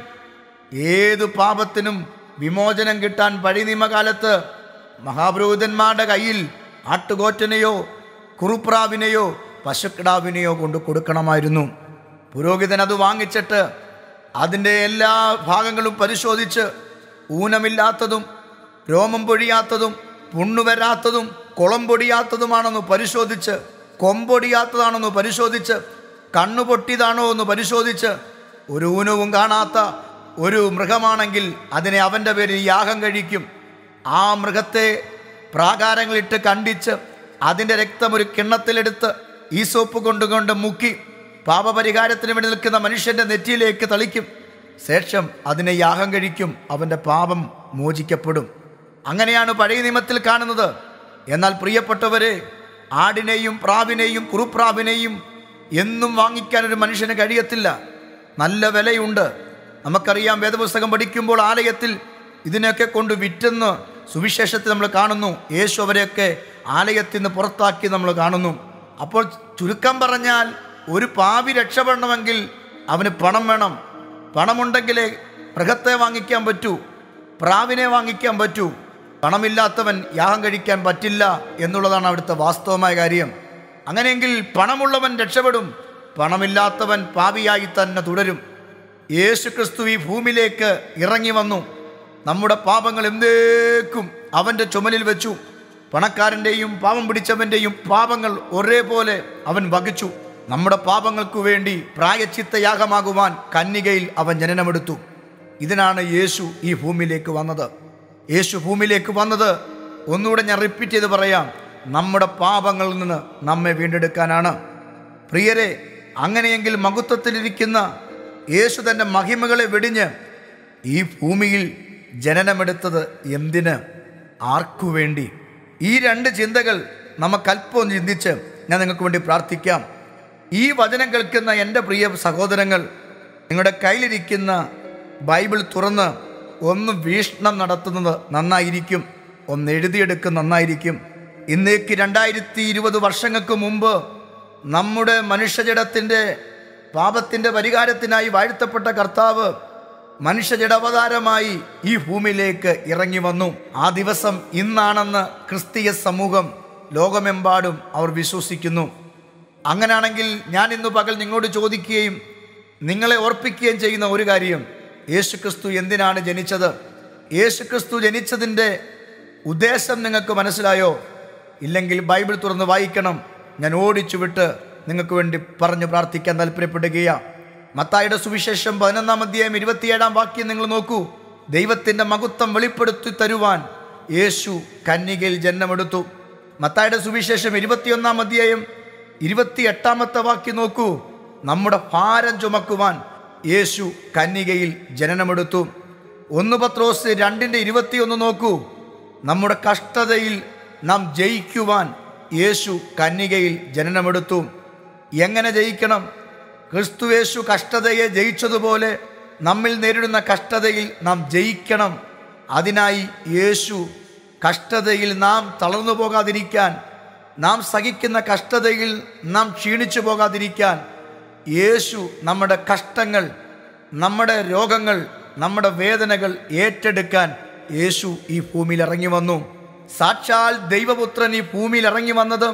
ഏത് പാപത്തിനും വിമോചനം കിട്ടാൻ പഴയ നിയമകാലത്ത് മഹാപുരോഹിതന്മാരുടെ കയ്യിൽ ആട്ടുകോറ്റനെയോ കുറുപ്രാവിനെയോ പശുക്കിടാവിനെയോ കൊണ്ട് കൊടുക്കണമായിരുന്നു പുരോഹിതൻ അത് വാങ്ങിച്ചിട്ട് അതിൻ്റെ എല്ലാ ഭാഗങ്ങളും പരിശോധിച്ച് ഊനമില്ലാത്തതും രോമം പൊഴിയാത്തതും പുണ്ണുവരാത്തതും കുളം പൊടിയാത്തതുമാണെന്ന് പരിശോധിച്ച് കൊമ്പൊടിയാത്തതാണെന്ന് പരിശോധിച്ച് കണ്ണു പൊട്ടിയതാണോ എന്ന് പരിശോധിച്ച് ഒരു ഊനവും കാണാത്ത ഒരു മൃഗമാണെങ്കിൽ അതിനെ അവൻ്റെ പേരിൽ യാഗം കഴിക്കും ആ മൃഗത്തെ പ്രാകാരങ്ങളിട്ട് കണ്ടിച്ച് അതിൻ്റെ രക്തം ഒരു കിണ്ണത്തിലെടുത്ത് ഈ സോപ്പ് കൊണ്ടുകൊണ്ട് മുക്കി പാപപരിഹാരത്തിന് വേണ്ടി നിൽക്കുന്ന മനുഷ്യൻ്റെ നെറ്റിയിലേക്ക് തളിക്കും ശേഷം അതിനെ യാഗം കഴിക്കും അവൻ്റെ പാപം മോചിക്കപ്പെടും അങ്ങനെയാണ് പഴയ നിയമത്തിൽ കാണുന്നത് എന്നാൽ പ്രിയപ്പെട്ടവരെ ആടിനെയും പ്രാവിനെയും കുറുപ്രാവിനെയും എന്നും വാങ്ങിക്കാൻ ഒരു മനുഷ്യന് കഴിയത്തില്ല നല്ല വിലയുണ്ട് നമുക്കറിയാം വേദപുസ്തകം പഠിക്കുമ്പോൾ ആലയത്തിൽ ഇതിനെയൊക്കെ കൊണ്ട് വിറ്റെന്ന് സുവിശേഷത്തിൽ നമ്മൾ കാണുന്നു യേശു അവരെയൊക്കെ ആലയത്തിൽ നിന്ന് പുറത്താക്കി നമ്മൾ കാണുന്നു അപ്പോൾ ചുരുക്കം പറഞ്ഞാൽ ഒരു പാവി രക്ഷപ്പെടണമെങ്കിൽ അവന് പണം വേണം പണമുണ്ടെങ്കിലേ മൃഗത്തെ വാങ്ങിക്കാൻ പറ്റൂ പ്രാവിനെ വാങ്ങിക്കാൻ പറ്റൂ പണമില്ലാത്തവൻ യാഗം കഴിക്കാൻ പറ്റില്ല എന്നുള്ളതാണ് അവിടുത്തെ വാസ്തവമായ കാര്യം അങ്ങനെയെങ്കിൽ പണമുള്ളവൻ രക്ഷപ്പെടും പണമില്ലാത്തവൻ പാപിയായി തന്നെ തുടരും യേശു ക്രിസ്തു ഈ ഭൂമിയിലേക്ക് ഇറങ്ങി വന്നു നമ്മുടെ പാപങ്ങൾ എന്തേക്കും അവൻ്റെ ചുമലിൽ വെച്ചു പണക്കാരൻ്റെയും പാപം പിടിച്ചവൻ്റെയും പാപങ്ങൾ ഒരേപോലെ അവൻ വഹിച്ചു നമ്മുടെ പാപങ്ങൾക്കു വേണ്ടി പ്രായച്ചിത്തയാഗമാകുവാൻ കന്നികയിൽ അവൻ ജനനമെടുത്തു ഇതിനാണ് യേശു ഈ ഭൂമിയിലേക്ക് വന്നത് യേശു ഭൂമിയിലേക്ക് വന്നത് ഒന്നുകൂടെ ഞാൻ റിപ്പീറ്റ് ചെയ്ത് പറയാം നമ്മുടെ പാപങ്ങളിൽ നിന്ന് നമ്മെ വീണ്ടെടുക്കാനാണ് പ്രിയരെ അങ്ങനെയെങ്കിൽ മകുത്വത്തിലിരിക്കുന്ന യേശു തൻ്റെ മഹിമകളെ വെടിഞ്ഞ് ഈ ഭൂമിയിൽ ജനനമെടുത്തത് എന്തിന് ആർക്കു വേണ്ടി ഈ രണ്ട് ചിന്തകൾ നമുക്കല്പം ചിന്തിച്ച് ഞാൻ നിങ്ങൾക്ക് വേണ്ടി പ്രാർത്ഥിക്കാം ഈ വചനം കേൾക്കുന്ന എൻ്റെ പ്രിയ സഹോദരങ്ങൾ നിങ്ങളുടെ കയ്യിലിരിക്കുന്ന ബൈബിൾ തുറന്ന് ഒന്ന് വീക്ഷണം നടത്തുന്നത് നന്നായിരിക്കും ഒന്ന് എഴുതിയെടുക്കുന്ന നന്നായിരിക്കും ഇന്നേക്ക് രണ്ടായിരത്തി ഇരുപത് വർഷങ്ങൾക്ക് മുമ്പ് നമ്മുടെ മനുഷ്യജടത്തിൻ്റെ പാപത്തിൻ്റെ പരിഹാരത്തിനായി വാഴ്ത്തപ്പെട്ട കർത്താവ് മനുഷ്യജടാവതാരമായി ഈ ഭൂമിയിലേക്ക് ഇറങ്ങി വന്നു ആ ദിവസം ഇന്നാണെന്ന് ക്രിസ്തീയ സമൂഹം ലോകമെമ്പാടും അവർ വിശ്വസിക്കുന്നു അങ്ങനെയാണെങ്കിൽ ഞാൻ ഇന്ന് പകൽ നിങ്ങളോട് ചോദിക്കുകയും നിങ്ങളെ ഓർപ്പിക്കുകയും ചെയ്യുന്ന ഒരു കാര്യം യേശുക്രിസ്തു എന്തിനാണ് ജനിച്ചത് യേശുക്രിസ്തു ജനിച്ചതിൻ്റെ ഉദ്ദേശം നിങ്ങൾക്ക് മനസ്സിലായോ ഇല്ലെങ്കിൽ ബൈബിൾ തുറന്ന് വായിക്കണം ഞാൻ ഓടിച്ചു വിട്ട് നിങ്ങൾക്ക് വേണ്ടി പറഞ്ഞു പ്രാർത്ഥിക്കാൻ താല്പര്യപ്പെടുകയാണ് മത്തായുടെ സുവിശേഷം പതിനൊന്നാം അധ്യായം ഇരുപത്തിയേഴാം വാക്യം നിങ്ങൾ നോക്കൂ ദൈവത്തിൻ്റെ മഹത്വം വെളിപ്പെടുത്തി തരുവാൻ യേശു കന്യകയിൽ ജന്മമെടുത്തു മത്തായുടെ സുവിശേഷം ഇരുപത്തിയൊന്നാം അധ്യായം ഇരുപത്തി എട്ടാമത്തെ വാക്യം നോക്കൂ നമ്മുടെ ഭാരം ചുമക്കുവാൻ യേശു കന്യകയിൽ ജനനമെടുത്തു ഒന്ന് പത്രോസ് രണ്ടിൻ്റെ ഇരുപത്തിയൊന്ന് നോക്കൂ നമ്മുടെ കഷ്ടതയിൽ നാം ജയിക്കുവാൻ യേശു കന്യകയിൽ ജനനമെടുത്തു എങ്ങനെ ജയിക്കണം ക്രിസ്തുവേശു കഷ്ടതയെ ജയിച്ചതുപോലെ നമ്മിൽ നേരിടുന്ന കഷ്ടതയിൽ നാം ജയിക്കണം അതിനായി യേശു കഷ്ടതയിൽ നാം തളർന്നു പോകാതിരിക്കാൻ നാം സഹിക്കുന്ന കഷ്ടതയിൽ നാം ക്ഷീണിച്ചു പോകാതിരിക്കാൻ യേശു നമ്മുടെ കഷ്ടങ്ങൾ നമ്മുടെ രോഗങ്ങൾ നമ്മുടെ വേദനകൾ ഏറ്റെടുക്കാൻ യേശു ഈ ഭൂമിയിൽ ഇറങ്ങി വന്നു സാക്ഷാൽ ദൈവപുത്രൻ ഈ ഭൂമിയിൽ ഇറങ്ങി വന്നത്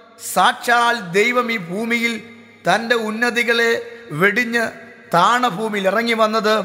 സാക്ഷാൽ ദൈവം ഈ ഭൂമിയിൽ തൻ്റെ ഉന്നതികളെ വെടിഞ്ഞ് താണ ഭൂമിയിൽ ഇറങ്ങി വന്നത്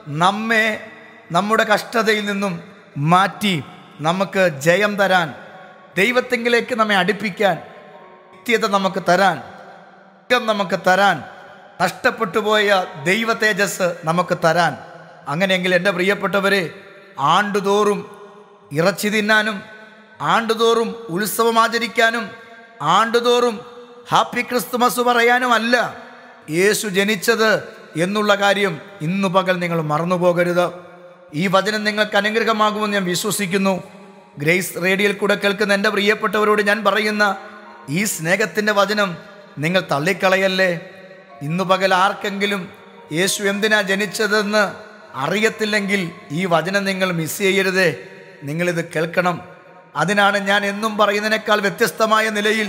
നമ്മെ നമ്മുടെ കഷ്ടതയിൽ നിന്നും മാറ്റി നമുക്ക് ജയം തരാൻ ദൈവത്തെങ്കിലേക്ക് നമ്മെ അടുപ്പിക്കാൻ നിത്യത നമുക്ക് തരാൻ സ്വർഗം നമുക്ക് തരാൻ നഷ്ടപ്പെട്ടു പോയ ദൈവ തേജസ് നമുക്ക് തരാൻ അങ്ങനെയെങ്കിൽ എൻ്റെ പ്രിയപ്പെട്ടവരെ ആണ്ടുതോറും ഇറച്ചി തിന്നാനും ആണ്ടുതോറും ഉത്സവം ആചരിക്കാനും ആണ്ടുതോറും ഹാപ്പി ക്രിസ്തുമസ് പറയാനുമല്ല യേശു ജനിച്ചത് എന്നുള്ള കാര്യം ഇന്നു പകൽ നിങ്ങൾ മറന്നുപോകരുത് ഈ വചനം നിങ്ങൾക്ക് അനുഗ്രഹമാകുമെന്ന് ഞാൻ വിശ്വസിക്കുന്നു ഗ്രേസ് റേഡിയോയിൽ കൂടെ കേൾക്കുന്ന എൻ്റെ പ്രിയപ്പെട്ടവരോട് ഞാൻ പറയുന്ന ഈ സ്നേഹത്തിൻ്റെ വചനം നിങ്ങൾ തള്ളിക്കളയല്ലേ ഇന്നു പകൽ ആർക്കെങ്കിലും യേശു എന്തിനാ ജനിച്ചതെന്ന് അറിയത്തില്ലെങ്കിൽ ഈ വചനം നിങ്ങൾ മിസ് ചെയ്യരുതേ നിങ്ങളിത് കേൾക്കണം അതിനാണ് ഞാൻ എന്നും പറയുന്നതിനേക്കാൾ വ്യത്യസ്തമായ നിലയിൽ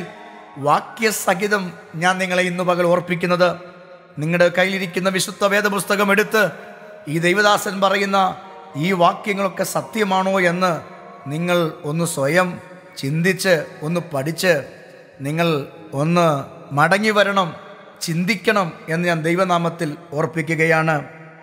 വാക്യസഹിതം ഞാൻ നിങ്ങളെ ഇന്നു പകൽ ഓർപ്പിക്കുന്നത് നിങ്ങളുടെ കയ്യിലിരിക്കുന്ന വിശുദ്ധ വേദപുസ്തകം എടുത്ത് ഈ ദൈവദാസൻ പറയുന്ന ഈ വാക്യങ്ങളൊക്കെ സത്യമാണോ എന്ന് നിങ്ങൾ ഒന്ന് സ്വയം ചിന്തിച്ച് ഒന്ന് പഠിച്ച് നിങ്ങൾ ഒന്ന് മടങ്ങി വരണം ചിന്തിക്കണം എന്ന് ഞാൻ ദൈവനാമത്തിൽ ഓർപ്പിക്കുകയാണ്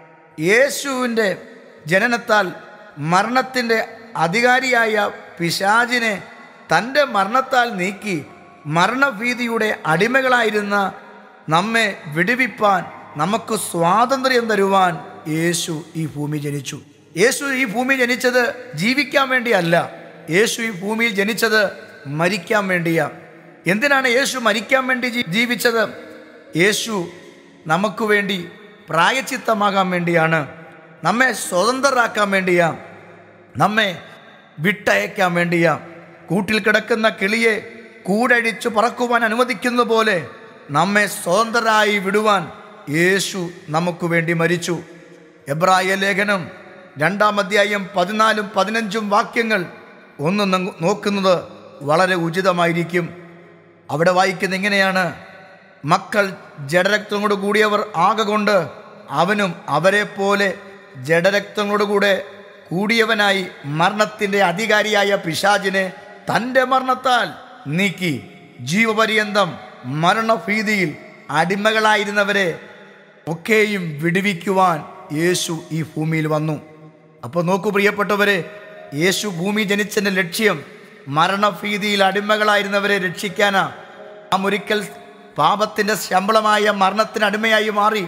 യേശുവിൻ്റെ ജനനത്താൽ മരണത്തിൻ്റെ അധികാരിയായ പിശാചിനെ തൻ്റെ മരണത്താൽ നീക്കി മരണഭീതിയുടെ അടിമകളായിരുന്ന നമ്മെ വിടുവിപ്പാൻ നമുക്ക് സ്വാതന്ത്ര്യം തരുവാൻ യേശു ഈ ഭൂമി ജനിച്ചു യേശു ഈ ഭൂമി ജനിച്ചത് ജീവിക്കാൻ വേണ്ടിയല്ല യേശു ഈ ഭൂമിയിൽ ജനിച്ചത് മരിക്കാൻ വേണ്ടിയാ എന്തിനാണ് യേശു മരിക്കാൻ വേണ്ടി ജീ- ജീവിച്ചത് യേശു നമുക്ക് വേണ്ടി പ്രായച്ചിത്തമാകാൻ വേണ്ടിയാണ് നമ്മെ സ്വതന്ത്രരാക്കാൻ വേണ്ടിയാ നമ്മെ വിട്ടയക്കാൻ വേണ്ടിയാ കൂട്ടിൽ കിടക്കുന്ന കിളിയെ കൂടഴിച്ചു പറക്കുവാൻ അനുവദിക്കുന്നത് പോലെ നമ്മെ സ്വതന്ത്രരായി വിടുവാൻ യേശു നമുക്ക് വേണ്ടി മരിച്ചു എബ്രായ ലേഖനം രണ്ടാം അധ്യായം പതിനാലും പതിനഞ്ചും വാക്യങ്ങൾ ഒന്ന് ന- നോക്കുന്നത് വളരെ ഉചിതമായിരിക്കും അവിടെ വായിക്കുന്ന ഇങ്ങനെയാണ് മക്കൾ ജഡരക്തങ്ങളോട് കൂടിയവർ ആകൊണ്ട് അവനും അവരെ പോലെ ജഡരക്തങ്ങളോടുകൂടെ കൂടിയവനായി മരണത്തിൻ്റെ അധികാരിയായ പിശാചിനെ തൻ്റെ മരണത്താൽ നീക്കി ജീവപര്യന്തം മരണഭീതിയിൽ അടിമകളായിരുന്നവരെ ഒക്കെയും വിടുവിക്കുവാൻ യേശു ഈ ഭൂമിയിൽ വന്നു അപ്പോൾ നോക്കൂ പ്രിയപ്പെട്ടവരെ യേശു ഭൂമി ജനിച്ചതിൻ്റെ ലക്ഷ്യം മരണഭീതിയിൽ അടിമകളായിരുന്നവരെ രക്ഷിക്കാനാ നാം ഒരിക്കൽ പാപത്തിൻ്റെ ശമ്പളമായ മരണത്തിന് അടിമയായി മാറി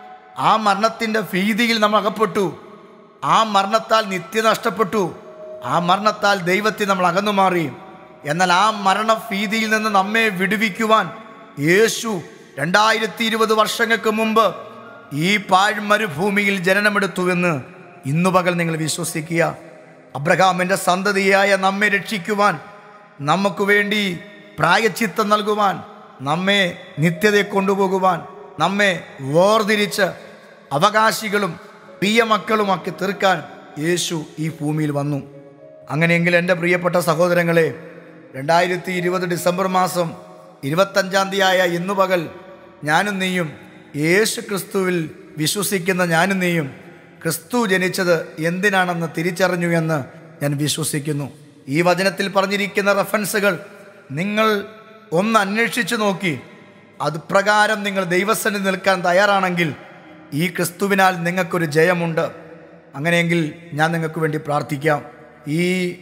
ആ മരണത്തിൻ്റെ ഭീതിയിൽ നമ്മൾ അകപ്പെട്ടു ആ മരണത്താൽ നിത്യ നഷ്ടപ്പെട്ടു ആ മരണത്താൽ ദൈവത്തിൽ നമ്മൾ അകന്നു മാറി എന്നാൽ ആ മരണഭീതിയിൽ നിന്ന് നമ്മെ വിടുവിക്കുവാൻ യേശു രണ്ടായിരത്തി ഇരുപത് വർഷങ്ങൾക്ക് മുമ്പ് ഈ പാഴ്മരുഭൂമിയിൽ ജനനമെടുത്തുവെന്ന് ഇന്നു പകൽ നിങ്ങൾ വിശ്വസിക്കുക അബ്രഹാമിൻ്റെ സന്തതിയായ നമ്മെ രക്ഷിക്കുവാൻ നമുക്ക് വേണ്ടി പ്രായച്ചിത്തം നൽകുവാൻ നമ്മെ നിത്യതയെ കൊണ്ടുപോകുവാൻ നമ്മെ വേർതിരിച്ച് അവകാശികളും പ്രിയമക്കളുമാക്കി തീർക്കാൻ യേശു ഈ ഭൂമിയിൽ വന്നു അങ്ങനെയെങ്കിൽ എൻ്റെ പ്രിയപ്പെട്ട സഹോദരങ്ങളെ രണ്ടായിരത്തി ഇരുപത് ഡിസംബർ മാസം ഇരുപത്തഞ്ചാം തീയതിയായ ഇന്നു പകൽ ഞാനും നീയും യേശു ക്രിസ്തുവിൽ വിശ്വസിക്കുന്ന ഞാനും നീയും ക്രിസ്തു ജനിച്ചത് എന്തിനാണെന്ന് തിരിച്ചറിഞ്ഞു എന്ന് ഞാൻ വിശ്വസിക്കുന്നു ഈ വചനത്തിൽ പറഞ്ഞിരിക്കുന്ന റെഫറൻസുകൾ നിങ്ങൾ ഒന്ന് അന്വേഷിച്ചു നോക്കി അത് പ്രകാരം നിങ്ങൾ ദൈവസന്നിധി നിൽക്കാൻ തയ്യാറാണെങ്കിൽ ഈ ക്രിസ്തുവിനാൽ നിങ്ങൾക്കൊരു ജയമുണ്ട് അങ്ങനെയെങ്കിൽ ഞാൻ നിങ്ങൾക്ക് വേണ്ടി പ്രാർത്ഥിക്കാം ഈ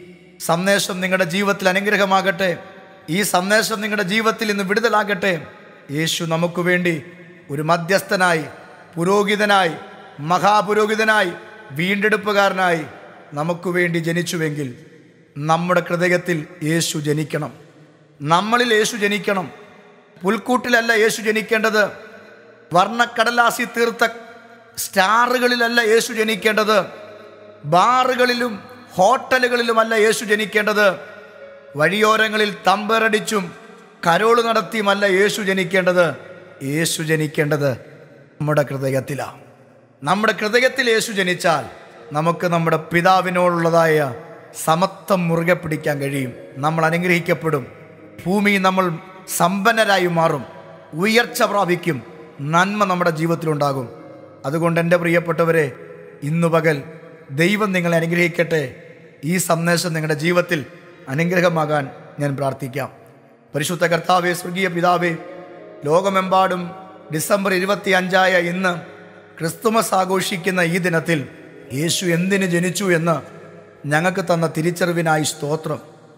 സന്ദേശം നിങ്ങളുടെ ജീവിതത്തിൽ അനുഗ്രഹമാകട്ടെ ഈ സന്ദേശം നിങ്ങളുടെ ജീവിതത്തിൽ ഇന്ന് വിടുതലാകട്ടെ യേശു നമുക്ക് വേണ്ടി ഒരു മധ്യസ്ഥനായി പുരോഹിതനായി മഹാപുരോഹിതനായി വീണ്ടെടുപ്പുകാരനായി നമുക്ക് വേണ്ടി ജനിച്ചുവെങ്കിൽ നമ്മുടെ ഹൃദയത്തിൽ യേശു ജനിക്കണം നമ്മളിൽ യേശു ജനിക്കണം പുൽക്കൂട്ടിലല്ല യേശു ജനിക്കേണ്ടത് വർണ്ണക്കടലാസി തീർത്ത സ്റ്റാറുകളിലല്ല യേശു ജനിക്കേണ്ടത് ബാറുകളിലും ഹോട്ടലുകളിലുമല്ല യേശു ജനിക്കേണ്ടത് വഴിയോരങ്ങളിൽ തമ്പറടിച്ചും കരോള് നടത്തിയുമല്ല യേശു ജനിക്കേണ്ടത് യേശു ജനിക്കേണ്ടത് നമ്മുടെ ഹൃദയത്തിലാണ് നമ്മുടെ ഹൃദയത്തിൽ യേശു ജനിച്ചാൽ നമുക്ക് നമ്മുടെ പിതാവിനോടുള്ളതായ സമത്വം മുറുകെ പിടിക്കാൻ കഴിയും നമ്മൾ അനുഗ്രഹിക്കപ്പെടും ഭൂമി നമ്മൾ സമ്പന്നരായി മാറും ഉയർച്ച പ്രാപിക്കും നന്മ നമ്മുടെ ജീവിതത്തിലുണ്ടാകും അതുകൊണ്ട് എൻ്റെ പ്രിയപ്പെട്ടവരെ ഇന്നു പകൽ ദൈവം നിങ്ങളെ അനുഗ്രഹിക്കട്ടെ ഈ സന്ദേശം നിങ്ങളുടെ ജീവിതത്തിൽ അനുഗ്രഹമാകാൻ ഞാൻ പ്രാർത്ഥിക്കാം പരിശുദ്ധ കർത്താവെ സ്വർഗീയ പിതാവേ ലോകമെമ്പാടും ഡിസംബർ ഇരുപത്തി അഞ്ചായ ഇന്ന് ക്രിസ്തുമസ് ആഘോഷിക്കുന്ന ഈ ദിനത്തിൽ യേശു എന്തിന് ജനിച്ചു എന്ന് ഞങ്ങൾക്ക് തന്ന തിരിച്ചറിവിനായി സ്തോത്രം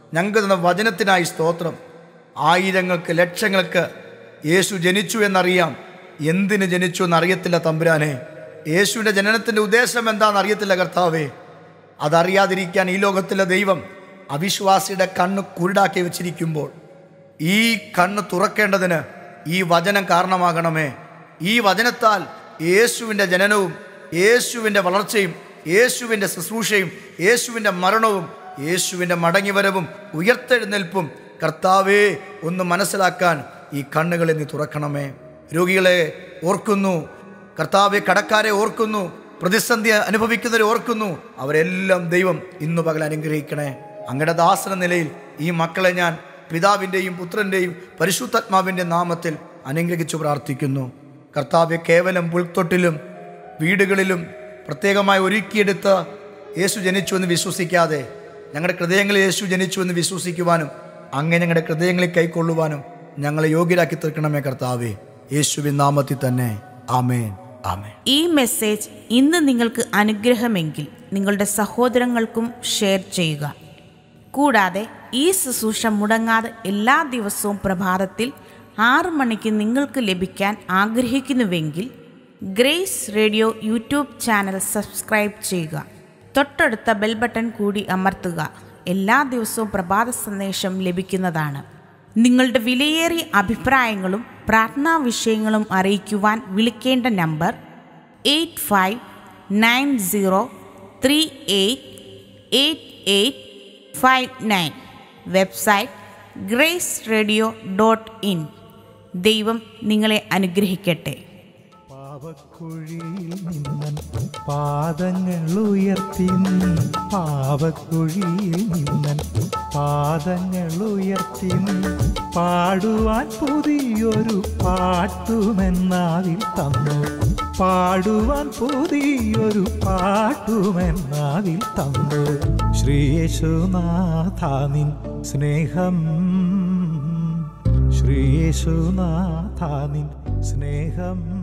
ഞങ്ങൾക്ക് തന്ന വചനത്തിനായി സ്തോത്രം ആയിരങ്ങൾക്ക് ലക്ഷങ്ങൾക്ക് യേശു ജനിച്ചു എന്നറിയാം എന്തിന് ജനിച്ചു എന്നറിയത്തില്ല തമ്പുരാനെ യേശുവിൻ്റെ ജനനത്തിൻ്റെ ഉദ്ദേശം എന്താണെന്ന് അറിയത്തില്ല കർത്താവേ അതറിയാതിരിക്കാൻ ഈ ലോകത്തിലെ ദൈവം അവിശ്വാസിയുടെ കണ്ണ് കുരുടാക്കി വെച്ചിരിക്കുമ്പോൾ ഈ കണ്ണ് തുറക്കേണ്ടതിന് ഈ വചനം കാരണമാകണമേ ഈ വചനത്താൽ യേശുവിൻ്റെ ജനനവും യേശുവിൻ്റെ വളർച്ചയും യേശുവിൻ്റെ ശുശ്രൂഷയും യേശുവിൻ്റെ മരണവും യേശുവിൻ്റെ മടങ്ങിവരവും ഉയർത്തെഴുന്നേൽപ്പും കർത്താവേ ഒന്ന് മനസ്സിലാക്കാൻ ഈ കണ്ണുകളെ നീ തുറക്കണമേ രോഗികളെ ഓർക്കുന്നു കർത്താവെ കടക്കാരെ ഓർക്കുന്നു പ്രതിസന്ധി അനുഭവിക്കുന്നവരെ ഓർക്കുന്നു അവരെല്ലാം ദൈവം ഇന്നു പകൽ അനുഗ്രഹിക്കണേ അങ്ങയുടെ ദാസന നിലയിൽ ഈ മക്കളെ ഞാൻ പിതാവിൻ്റെയും പുത്രൻ്റെയും പരിശുദ്ധാത്മാവിൻ്റെ നാമത്തിൽ അനുഗ്രഹിച്ചു പ്രാർത്ഥിക്കുന്നു കർത്താവെ കേവലം പുൽത്തൊട്ടിലും വീടുകളിലും പ്രത്യേകമായി ഒരുക്കിയെടുത്ത് യേശു ജനിച്ചു എന്ന് വിശ്വസിക്കാതെ ഞങ്ങളുടെ ഹൃദയങ്ങളിൽ യേശു ജനിച്ചു എന്ന് വിശ്വസിക്കുവാനും അങ്ങനെ ഞങ്ങളുടെ ഹൃദയങ്ങളിൽ കൈക്കൊള്ളുവാനും ഞങ്ങളെ യോഗ്യരാക്കി തീർക്കണമേ കർത്താവേ യേശുവിൻ നാമത്തിൽ തന്നെ ആമേൻ ആമേൻ ഈ മെസ്സേജ് ഇന്ന് നിങ്ങൾക്ക് അനുഗ്രഹമെങ്കിൽ നിങ്ങളുടെ സഹോദരങ്ങൾക്കും ഷെയർ ചെയ്യുക കൂടാതെ ഈ ശുശ്രൂഷ മുടങ്ങാതെ എല്ലാ ദിവസവും പ്രഭാതത്തിൽ ആറ് മണിക്ക് നിങ്ങൾക്ക് ലഭിക്കാൻ ആഗ്രഹിക്കുന്നുവെങ്കിൽ Grace radio YouTube channel subscribe ചെയ്യുക തൊട്ടടുത്ത ബെൽ ബട്ടൺ കൂടി അമർത്തുക എല്ലാ ദിവസവും പ്രഭാത സന്ദേശം ലഭിക്കുന്നതാണ് നിങ്ങളുടെ വിലയേറിയ അഭിപ്രായങ്ങളും പ്രാർത്ഥനാ വിഷയങ്ങളും അറിയിക്കുവാൻ വിളിക്കേണ്ട number eight five nine zero three eight eight eight five nine website Grace radio dot in ദൈവം നിങ്ങളെ അനുഗ്രഹിക്കട്ടെ പാവക്കുഴിയിൽ നിന്നൻ പാദങ്ങൾ ഉയർത്തി പാവക്കുഴിയിൽ നിന്നൻ പാദങ്ങൾ ഉയർത്തി പാടുവാൻ പുതിയൊരു പാട്ടുമെന്നാവിൽ തന്നു പാടുവാൻ പുതിയൊരു പാട്ടുമെന്നാവിൽ തന്നു ശ്രീയേശുനാഥാനിൻ സ്നേഹം ശ്രീയേശുനാഥാനിൻ സ്നേഹം